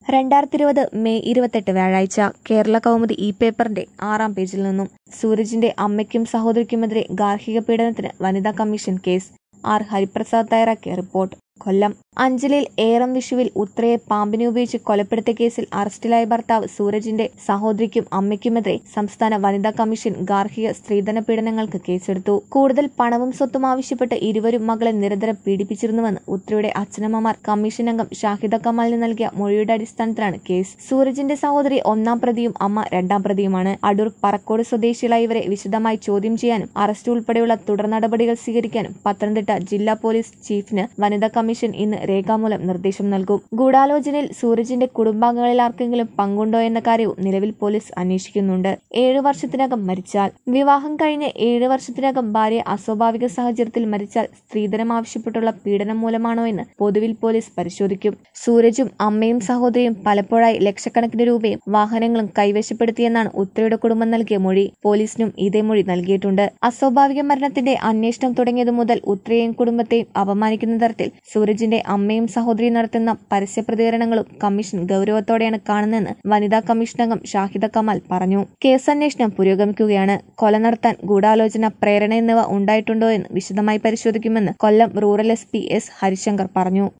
രണ്ടായിരത്തി ഇരുപത് മെയ് ഇരുപത്തെട്ട് വ്യാഴാഴ്ച കേരള കൗമുദി ഇ പേപ്പറിന്റെ ആറാം പേജിൽ നിന്നും സൂരജിന്റെ അമ്മയ്ക്കും സഹോദരിക്കുമെതിരെ ഗാർഹിക പീഡനത്തിന് വനിതാ കമ്മീഷൻ കേസ് ആർ ഹരിപ്രസാദ് തയ്യാറാക്കിയ റിപ്പോർട്ട് കൊല്ലം അഞ്ചലിൽ ഏറം വിഷുവിൽ ഉത്രയെ പാമ്പിനെ ഉപയോഗിച്ച് കൊലപ്പെടുത്തിയ കേസിൽ അറസ്റ്റിലായ ഭർത്താവ് സൂരജിന്റെ സഹോദരിക്കും അമ്മയ്ക്കുമെതിരെ സംസ്ഥാന വനിതാ കമ്മീഷൻ ഗാർഹിക സ്ത്രീധന പീഡനങ്ങൾക്ക് കേസെടുത്തു കൂടുതൽ പണവും സ്വത്തും ആവശ്യപ്പെട്ട് ഇരുവരും മകളെ നിരന്തരം പീഡിപ്പിച്ചിരുന്നുവെന്ന് ഉത്രയുടെ അച്ഛനമ്മമാർ കമ്മീഷൻ അംഗം ഷാഹിദ കമാലിന് നൽകിയ മൊഴിയുടെ അടിസ്ഥാനത്തിലാണ് കേസ് സൂരജിന്റെ സഹോദരി ഒന്നാം പ്രതിയും അമ്മ രണ്ടാം പ്രതിയുമാണ് അടൂർ പറക്കോട് സ്വദേശികളായ ഇവരെ വിശദമായി ചോദ്യം ചെയ്യാനും അറസ്റ്റ് ഉൾപ്പെടെയുള്ള തുടർ നടപടികൾ സ്വീകരിക്കാനും പത്തനംതിട്ട ജില്ലാ പോലീസ് ചീഫിന് വനിതാ കമ്മീഷൻ ഇന്ന് രേഖാമൂലം നിർദ്ദേശം നൽകും ഗൂഢാലോചനയിൽ സൂരജിന്റെ കുടുംബാംഗങ്ങളിൽ ആർക്കെങ്കിലും പങ്കുണ്ടോ എന്ന കാര്യവും നിലവിൽ പോലീസ് അന്വേഷിക്കുന്നുണ്ട് ഏഴു വർഷത്തിനകം മരിച്ചാൽ വിവാഹം കഴിഞ്ഞ് ഏഴ് വർഷത്തിനകം ഭാര്യ അസ്വാഭാവിക സാഹചര്യത്തിൽ മരിച്ചാൽ സ്ത്രീധനം ആവശ്യപ്പെട്ടുള്ള പീഡനം മൂലമാണോ എന്ന് പൊതുവിൽ പോലീസ് പരിശോധിക്കും സൂരജും അമ്മയും സഹോദരിയും പലപ്പോഴായി ലക്ഷക്കണക്കിന് രൂപയും വാഹനങ്ങളും കൈവശപ്പെടുത്തിയെന്നാണ് ഉത്തരയുടെ കുടുംബം നൽകിയ മൊഴി പോലീസിനും ഇതേ മൊഴി നൽകിയിട്ടുണ്ട് അസ്വാഭാവിക മരണത്തിന്റെ അന്വേഷണം തുടങ്ങിയതു മുതൽ ഉത്രയെയും കുടുംബത്തെയും അപമാനിക്കുന്ന തരത്തിൽ സൂരജിന്റെ അമ്മയും സഹോദരിയും നടത്തുന്ന പരസ്യ പ്രതികരണങ്ങളും കമ്മീഷൻ ഗൗരവത്തോടെയാണ് കാണുന്നതെന്ന് വനിതാ കമ്മീഷൻ അംഗം ഷാഹിദ കമാൽ പറഞ്ഞു കേസ് അന്വേഷണം പുരോഗമിക്കുകയാണ് കൊല നടത്താൻ ഗൂഢാലോചന പ്രേരണ എന്നിവ ഉണ്ടായിട്ടുണ്ടോ എന്ന് വിശദമായി പരിശോധിക്കുമെന്ന് Kollam rural S P S Harishankar പറഞ്ഞു